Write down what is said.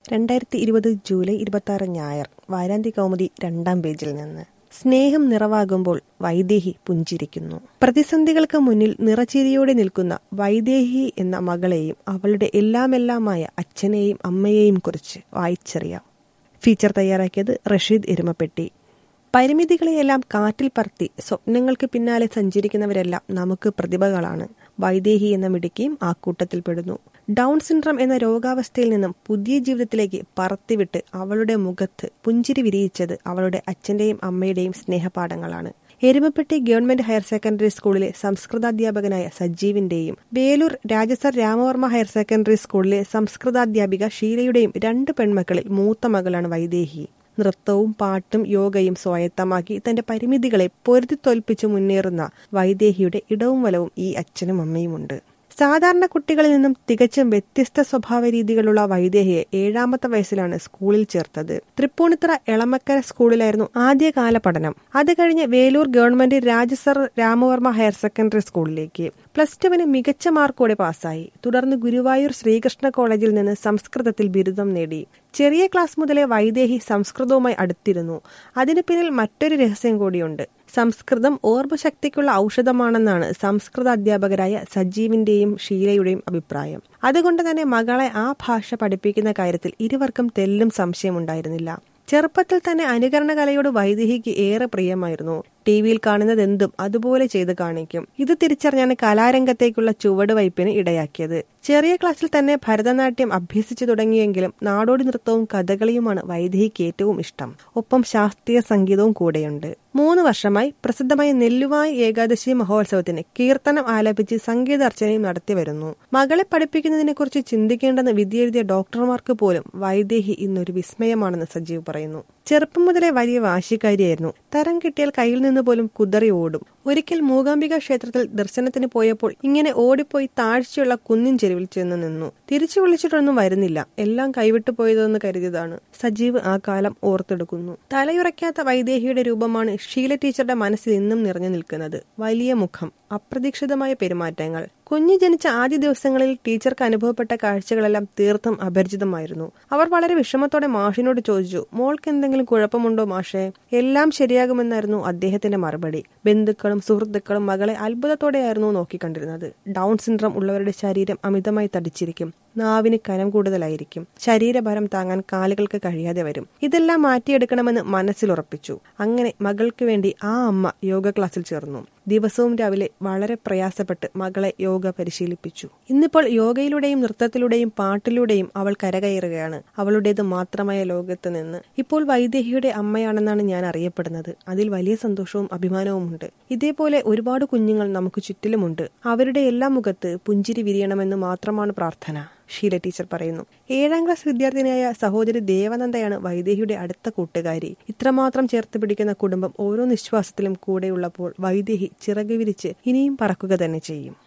രണ്ടായിരത്തി ഇരുപത് ജൂലൈ ഇരുപത്തി ആറ് ഞായർ വാരാന്തി കൗമുദി രണ്ടാം പേജിൽ നിന്ന് സ്നേഹം നിറവാകുമ്പോൾ വൈദേഹി പുഞ്ചിരിക്കുന്നു പ്രതിസന്ധികൾക്ക് മുന്നിൽ നിറച്ചിരിയോടെ നിൽക്കുന്ന വൈദേഹി എന്ന മകളെയും അവളുടെ എല്ലാമെല്ലാമായ അച്ഛനെയും അമ്മയെയും കുറിച്ച് വായിച്ചറിയാം ഫീച്ചർ തയ്യാറാക്കിയത് റഷീദ് എരുമപ്പെട്ടി പരിമിതികളെയെല്ലാം കാറ്റിൽ പറത്തി സ്വപ്നങ്ങൾക്ക് പിന്നാലെ സഞ്ചരിക്കുന്നവരെല്ലാം നമുക്ക് പ്രതിഭകളാണ് വൈദേഹി എന്ന മിടുക്കിയും ആ കൂട്ടത്തിൽപ്പെടുന്നു ഡൗൺ സിൻഡ്രം എന്ന രോഗാവസ്ഥയിൽ നിന്നും പുതിയ ജീവിതത്തിലേക്ക് പറത്തിവിട്ട് അവളുടെ മുഖത്ത് പുഞ്ചിരി വിരിയിച്ചത് അവളുടെ അച്ഛന്റെയും അമ്മയുടെയും സ്നേഹപാഠങ്ങളാണ് എരുമപ്പെട്ടി ഗവൺമെന്റ് ഹയർ സെക്കൻഡറി സ്കൂളിലെ സംസ്കൃതാധ്യാപകനായ സജീവിന്റെയും വേലൂർ രാജസർ രാമവർമ്മ ഹയർ സെക്കൻഡറി സ്കൂളിലെ സംസ്കൃതാധ്യാപിക ഷീലയുടെയും രണ്ട് പെൺമക്കളിൽ മൂത്ത മകളാണ് വൈദേഹി നൃത്തവും പാട്ടും യോഗയും സ്വായത്തമാക്കി തന്റെ പരിമിതികളെ പൊരുതിത്തോൽപ്പിച്ച് മുന്നേറുന്ന വൈദേഹിയുടെ ഇടവും വലവും ഈ അച്ഛനും അമ്മയുമുണ്ട് സാധാരണ കുട്ടികളിൽ നിന്നും തികച്ചും വ്യത്യസ്ത സ്വഭാവ രീതികളുള്ള വൈദേഹിയെ ഏഴാമത്തെ വയസ്സിലാണ് സ്കൂളിൽ ചേർത്തത് തൃപ്പൂണിത്തറ എളമക്കര സ്കൂളിലായിരുന്നു ആദ്യകാല പഠനം അത് കഴിഞ്ഞ് Velur government Rajasar Ramavarma higher secondary സ്കൂളിലേക്ക് പ്ലസ് ടുവിന് മികച്ച മാർക്കോടെ പാസ്സായി തുടർന്ന് ഗുരുവായൂർ ശ്രീകൃഷ്ണ കോളേജിൽ നിന്ന് സംസ്കൃതത്തിൽ ബിരുദം നേടി ചെറിയ ക്ലാസ് മുതലേ വൈദേഹി സംസ്കൃതവുമായി അടുത്തിരുന്നു അതിന് പിന്നിൽ മറ്റൊരു രഹസ്യം കൂടിയുണ്ട് സംസ്കൃതം ഓർമ്മശക്തിക്കുള്ള ഔഷധമാണെന്നാണ് സംസ്കൃത അധ്യാപകരായ സജീവിന്റെയും ഷീലയുടെയും അഭിപ്രായം അതുകൊണ്ട് തന്നെ മകളെ ആ ഭാഷ പഠിപ്പിക്കുന്ന കാര്യത്തിൽ ഇരുവർക്കും തെല്ലും സംശയമുണ്ടായിരുന്നില്ല ചെറുപ്പത്തിൽ തന്നെ അനുകരണ കലയോട് വൈദേഹിക്ക് ഏറെ പ്രിയമായിരുന്നു ടി വിയിൽ കാണുന്നത് എന്തും അതുപോലെ ചെയ്ത് കാണിക്കും ഇത് തിരിച്ചറിഞ്ഞാണ് കലാരംഗത്തേക്കുള്ള ചുവടുവയ്പ്പിന് ഇടയാക്കിയത് ചെറിയ ക്ലാസ്സിൽ തന്നെ ഭരതനാട്യം അഭ്യസിച്ചു തുടങ്ങിയെങ്കിലും നാടോടി നൃത്തവും കഥകളിയുമാണ് വൈദേഹിക്ക് ഏറ്റവും ഇഷ്ടം ഒപ്പം ശാസ്ത്രീയ സംഗീതവും കൂടെയുണ്ട് മൂന്ന് വർഷമായി പ്രസിദ്ധമായ നെല്ലുവായി ഏകാദശി മഹോത്സവത്തിന് കീർത്തനം ആലപിച്ച് സംഗീതാർച്ചനയും നടത്തി വരുന്നു മകളെ പഠിപ്പിക്കുന്നതിനെ കുറിച്ച് ചിന്തിക്കേണ്ടെന്ന് വിധിയെഴുതിയ ഡോക്ടർമാർക്ക് പോലും വൈദേഹി ഇന്നൊരു വിസ്മയമാണെന്ന് സജീവ് പറയുന്നു ചെറുപ്പം മുതലേ വലിയ വാശിക്കാരിയായിരുന്നു തരം കിട്ടിയാൽ കയ്യിൽ നിന്ന് പോലും കുതറി ഓടും ഒരിക്കൽ മൂകാംബിക ക്ഷേത്രത്തിൽ ദർശനത്തിന് പോയപ്പോൾ ഇങ്ങനെ ഓടിപ്പോയി താഴ്ചയുള്ള കുന്നിൻ ചെരുവിൽ ചെന്ന് നിന്നു തിരിച്ചു വിളിച്ചിട്ടൊന്നും വരുന്നില്ല എല്ലാം കൈവിട്ടു പോയതെന്ന് കരുതിയതാണ് സജീവ് ആ കാലം ഓർത്തെടുക്കുന്നു തലയുറയ്ക്കാത്ത വൈദേഹിയുടെ രൂപമാണ് ഷീല ടീച്ചറുടെ മനസ്സിൽ ഇന്നും നിറഞ്ഞു നിൽക്കുന്നത് വലിയ മുഖം അപ്രതീക്ഷിതമായ പെരുമാറ്റങ്ങൾ കുഞ്ഞു ജനിച്ച ആദ്യ ദിവസങ്ങളിൽ ടീച്ചർക്ക് അനുഭവപ്പെട്ട കാഴ്ചകളെല്ലാം തീർത്തും അപരിചിതമായിരുന്നു അവർ വളരെ വിഷമത്തോടെ മാഷിനോട് ചോദിച്ചു മോൾക്ക് എന്തെങ്കിലും കുഴപ്പമുണ്ടോ മാഷെ എല്ലാം ശരിയാകുമെന്നായിരുന്നു അദ്ദേഹത്തിന്റെ മറുപടി ബന്ധുക്കളും സുഹൃത്തുക്കളും മകളെ അത്ഭുതത്തോടെയായിരുന്നു നോക്കിക്കണ്ടിരുന്നത് ഡൗൺ സിൻഡ്രം ഉള്ളവരുടെ ശരീരം അമിതമായി തടിച്ചിരിക്കും നാവിന് കനം കൂടുതലായിരിക്കും ശരീരഭാരം താങ്ങാൻ കാലുകൾക്ക് കഴിയാതെ വരും ഇതെല്ലാം മാറ്റിയെടുക്കണമെന്ന് മനസ്സിലുറപ്പിച്ചു അങ്ങനെ മകൾക്ക് വേണ്ടി ആ അമ്മ യോഗ ക്ലാസ്സിൽ ചേർന്നു ദിവസവും രാവിലെ വളരെ പ്രയാസപ്പെട്ട് മകളെ യോഗ പരിശീലിപ്പിച്ചു ഇന്നിപ്പോൾ യോഗയിലൂടെയും നൃത്തത്തിലൂടെയും പാട്ടിലൂടെയും അവൾ കരകയറുകയാണ് അവളുടേത് മാത്രമായ ലോകത്ത് നിന്ന് ഇപ്പോൾ വൈദേഹിയുടെ അമ്മയാണെന്നാണ് ഞാൻ അറിയപ്പെടുന്നത് അതിൽ വലിയ സന്തോഷവും അഭിമാനവുമുണ്ട് ഇതേപോലെ ഒരുപാട് കുഞ്ഞുങ്ങൾ നമുക്ക് ചുറ്റിലുമുണ്ട് അവരുടെ എല്ലാ മുഖത്ത് പുഞ്ചിരി വിരിയണമെന്ന് മാത്രമാണ് പ്രാർത്ഥന ഷീല ടീച്ചർ പറയുന്നു ഏഴാം ക്ലാസ് വിദ്യാർത്ഥിനിയായ സഹോദരി ദേവനന്ദയാണ് വൈദേഹിയുടെ അടുത്ത കൂട്ടുകാരി ഇത്രമാത്രം ചേർത്ത് പിടിക്കുന്ന കുടുംബം ഓരോ നിശ്വാസത്തിലും കൂടെയുള്ളപ്പോൾ വൈദേഹി ചിറക് വിരിച്ച് ഇനിയും പറക്കുക തന്നെ ചെയ്യും